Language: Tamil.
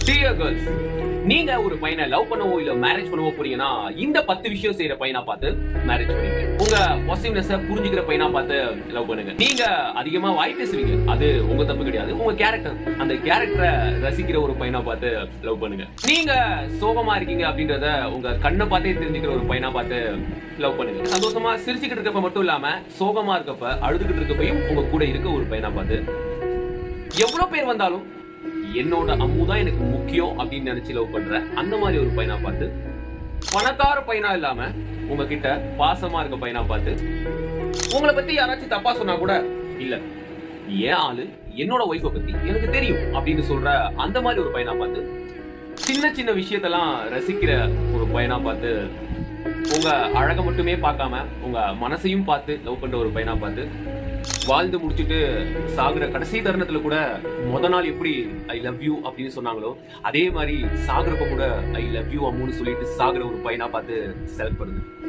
டியர் கேர்ள்ஸ் நீங்க ஒரு பையனை லவ் பண்ணவோ இல்ல மேரேஜ் பண்ணவோ போறீங்கன்னா இந்த பத்து விஷயம் செய்யற பையனா பார்த்து மேரேஜ் பண்ணுங்க உங்க பாசிட்டிவ்னஸ் புரிஞ்சுக்கிற பையனா பார்த்து லவ் பண்ணுங்க நீங்க அதிகமா வாய் பேசுவீங்க அது உங்க தப்பு கிடையாது உங்க கேரக்டர் அந்த கேரக்டரை ரசிக்கிற ஒரு பையனா பார்த்து லவ் பண்ணுங்க நீங்க சோகமா இருக்கீங்க அப்படின்றத உங்க கண்ணை பார்த்தே தெரிஞ்சுக்கிற ஒரு பையனா பார்த்து லவ் பண்ணுங்க சந்தோஷமா சிரிச்சுக்கிட்டு இருக்கப்ப மட்டும் இல்லாம சோகமா இருக்கப்ப அழுதுகிட்டு இருக்கப்பையும் உங்க கூட இருக்க ஒரு பையனா பார்த்து எவ்வளவு பேர் வந்தாலும் என்னோட அம்மு தான் எனக்கு முக்கியம் அப்படின்னு நினைச்சு லவ் பண்ற அந்த மாதிரி ஒரு பையனா பார்த்து பணக்கார பையனா இல்லாம உங்ககிட்ட பாசமா இருக்க பையனா பார்த்து உங்களை பத்தி யாராச்சும் தப்பா சொன்னா கூட இல்ல ஏன் ஆளு என்னோட ஒய்ஃபை பத்தி எனக்கு தெரியும் அப்படின்னு சொல்ற அந்த மாதிரி ஒரு பையனா பார்த்து சின்ன சின்ன விஷயத்தெல்லாம் ரசிக்கிற ஒரு பையனா பார்த்து உங்க அழக மட்டுமே பார்க்காம உங்க மனசையும் பார்த்து லவ் பண்ற ஒரு பையனா பார்த்து வாழ்ந்து முடிச்சுட்டு சாகுற கடைசி தருணத்துல கூட முத நாள் எப்படி ஐ லவ் யூ அப்படின்னு சொன்னாங்களோ அதே மாதிரி சாகுறப்ப கூட ஐ லவ் யூ அம்முன்னு சொல்லிட்டு சாகுற ஒரு பையனா பார்த்து செலக்ட் பண்ணுது